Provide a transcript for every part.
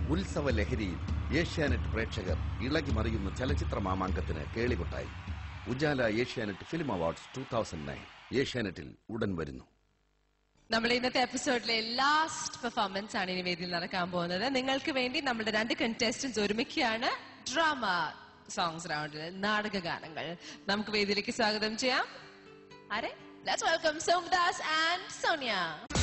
ഉത്സവ ലഹരിയിൽ ഏഷ്യാനെറ്റ് പ്രേക്ഷകർ ഇളകി മറിയുന്ന ചലച്ചിത്ര മാമാങ്കത്തിന് കേളികൊട്ടായി Ujala Asianet film awards two thousand nine ഏഷ്യാനെറ്റിൽ ഉടൻ വരുന്നു നമ്മൾ ഇന്നത്തെ എപ്പിസോഡിലെ ലാസ്റ്റ് പെർഫോമൻസ് ആണ് ഇനി വേദിയിൽ നടക്കാൻ പോകുന്നത് നിങ്ങൾക്ക് വേണ്ടി നമ്മുടെ രണ്ട് കണ്ടസ്റ്റൻസ് ഒരുമിക്കുകയാണ് ഡ്രാമ സോങ്സ് റൗണ്ടിൽ നാടക ഗാനങ്ങൾ നമുക്ക് വേദിയിലേക്ക് സ്വാഗതം ചെയ്യാം ആരെ let's welcome Somadas and Sonia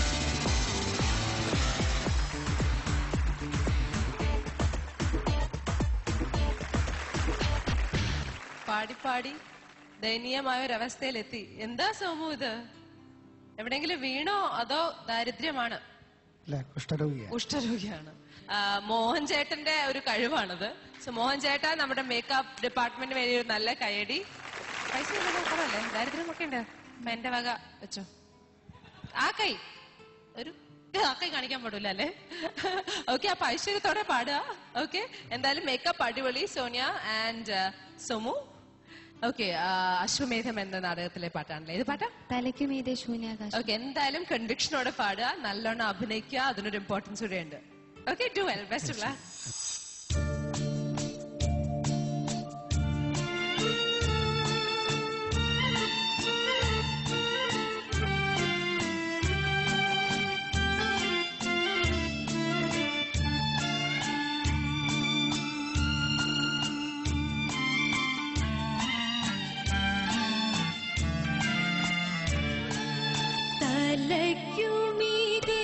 പാടി പാടി ദയനീയമായ ഒരു അവസ്ഥയിലെത്തി എന്താ സോമു ഇത് എവിടെങ്കിലും വീണോ അതോ ദാരിദ്ര്യമാണ് അല്ല കുഷ്ഠരോഗിയാണ് കുഷ്ഠരോഗിയാണ് ആ, മോഹൻ ചേട്ടന്റെ ഒരു കഴിവാണത് സോ മോഹൻ ചേട്ടൻ നമ്മുടെ മേക്കപ്പ് ഡിപ്പാർട്ട്മെന്റിന് വേണ്ടി ഒരു നല്ല കൈയടി പൈസ ഒന്നും കുറവല്ലേ ദാരിദ്ര്യമൊക്കെ ഉണ്ട് അപ്പൊ എന്റെ വക വെച്ചോ ആ കൈ ഒരു ഇത് ആ കൈ കാണിക്കാൻ പാടില്ല അല്ലേ ഓക്കെ അപ്പൊ ഐശ്വര്യത്തോടെ പാടുക ഓക്കെ എന്തായാലും മേക്കപ്പ് അടിപൊളി സോനിയ ആൻഡ് സോമു ഓക്കെ അശ്വമേധം എന്ന നാടകത്തിലെ പാട്ടാണല്ലേ ഇത് പാട്ടാ തലയ്ക്കു മീതെ ശൂന്യാകാശം ഓക്കെ എന്തായാലും കൺവിക്ഷനോടെ പാടുക നല്ലോണം അഭിനയിക്കുക അതിനൊരു ഇമ്പോർട്ടൻസ് കൂടെ ഉണ്ട് ഓക്കെ ഡു വെൽ ബെസ്റ്റ് ഉള്ള തലയ്ക്കുമീതെ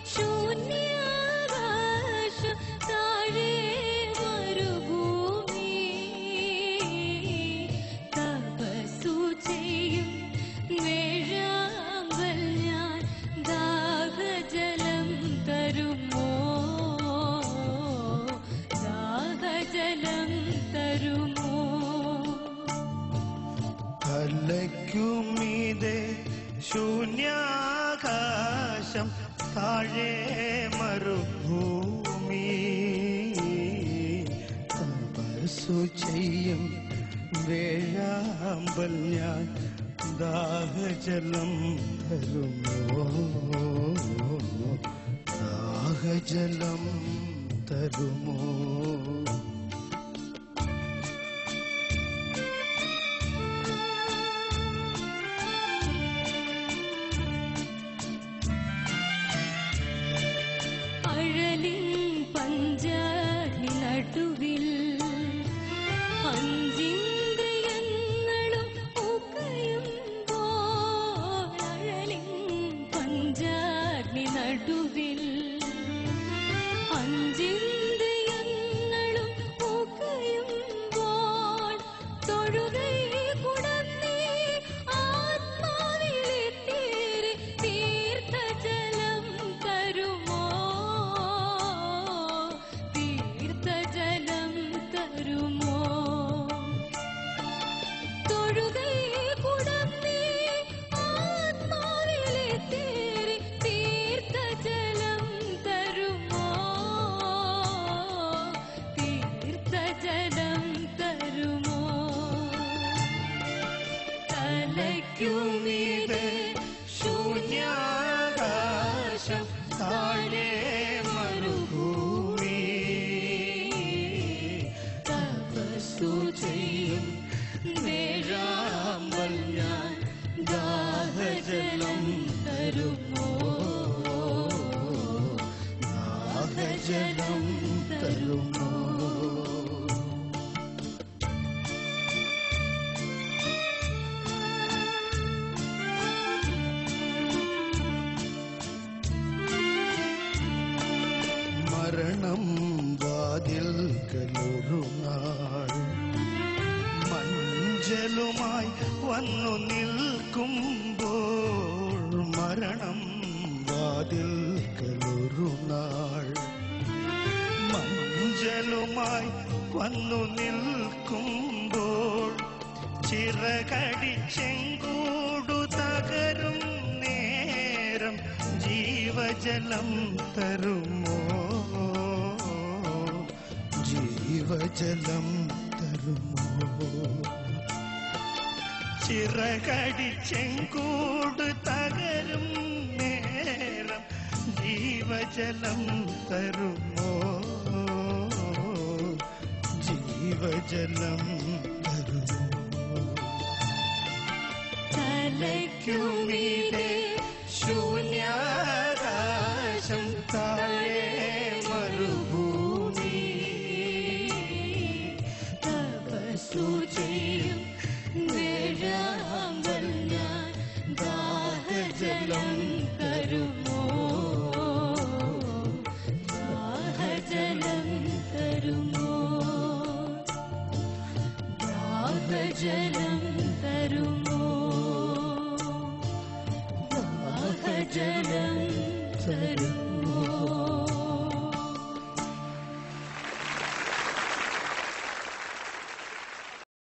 ശൂന്യാകാശം താഴെ മരുഭൂമി തപസ്സു ചെയ്യും വേഴാമ്പൽ ഞാൻ ദാഹജലം തരുമോ ദാഹജലം തരുമോ തലയ്ക്കുമീതെ ശൂന്യാകാശം താഴെ മരുഭൂമി തപസ്സു ചെയ്യും വേഴാമ്പൽ ഞാൻ ദാഹജലം തരുമോ ദാഹജലം തരുമോ അഴലിൻ പഞ്ചാഗ്നി നടുവിൽ അഞ്ചിന്ദ്രിയങ്ങളും ഉകയുമ്പോൾ അഴലിൻ പഞ്ചാഗ്നി നടുവിൽ അഞ്ചിന്ദ്രിയങ്ങളും ഉകയുമ്പോൾ തൊഴുകൈ കുടന്നേ ആത്മാവിലെ തീരെ തീർത്ഥജലം തരുമോ തീർത്ഥജലം തരുമോ തൊഴുകൈ കുടന്നേ ആത്മാവിലെ തീരെ തീർത്ഥജലം തരുമോ തീർത്ഥജലം തരുമോ തലയ്ക്കുമീതെ ശൂന്യാകാശം താഴെ മരുഭൂമി തപസ്സു ചെയ്യും വേഴാമ്പൽ ഞാൻ ദാഹജലം തരുമോ ദാഹജലം തരുമോ മരണം വാതിൽ കലൊരു നാൾ മഞ്ചലുമായി വന്നു നിൽക്കുമ്പോൾ മരണം വാതിൽ കലൊരു നാൾ മഞ്ചലുമായി വന്നു നിൽക്കുമ്പോൾ ചിറകടിച്ചെങ്കൂടു തകരും നേരം ജീവജലം തരുമോ ജീവജലം തരുമോ ചിറകടിച്ചെങ്കൂട് തകരും നേരം ജീവജലം തരുമോ ജീവജലം തരുമോ തലയ്ക്കുമീതെ ശൂന്യാകാശം താഴെ